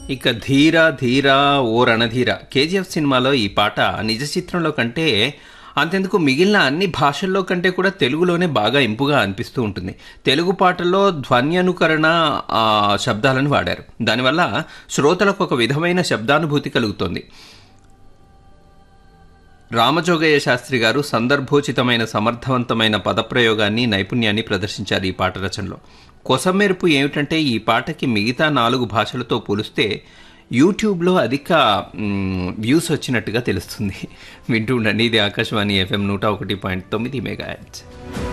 ఇక ధీర ధీర ఓ రణధీర కేజీఎఫ్ సినిమాలో ఈ పాట నిజ చిత్రంలో కంటే అంతెందుకు మిగిలిన అన్ని భాషల్లో కంటే కూడా తెలుగులోనే బాగా ఇంపుగా అనిపిస్తూ ఉంటుంది తెలుగు పాటల్లో ధ్వన్యనుకరణ ఆ, శబ్దాలను వాడారు దానివల్ల శ్రోతలకు ఒక విధమైన శబ్దానుభూతి కలుగుతుంది రామజోగయ్య శాస్త్రి గారు సందర్భోచితమైన సమర్థవంతమైన పదప్రయోగాన్ని నైపుణ్యాన్ని ప్రదర్శించారు ఈ పాట రచనలో కొసమెరుపు ఏమిటంటే ఈ పాటకి మిగతా నాలుగు భాషలతో పోలిస్తే యూట్యూబ్లో అధిక మ్, వ్యూస్ వచ్చినట్టుగా తెలుస్తుంది వింటూ ఉండండి ఇది ఆకాశవాణి ఎఫ్ఎం నూట ఒకటి పాయింట్ తొమ్మిది మెగా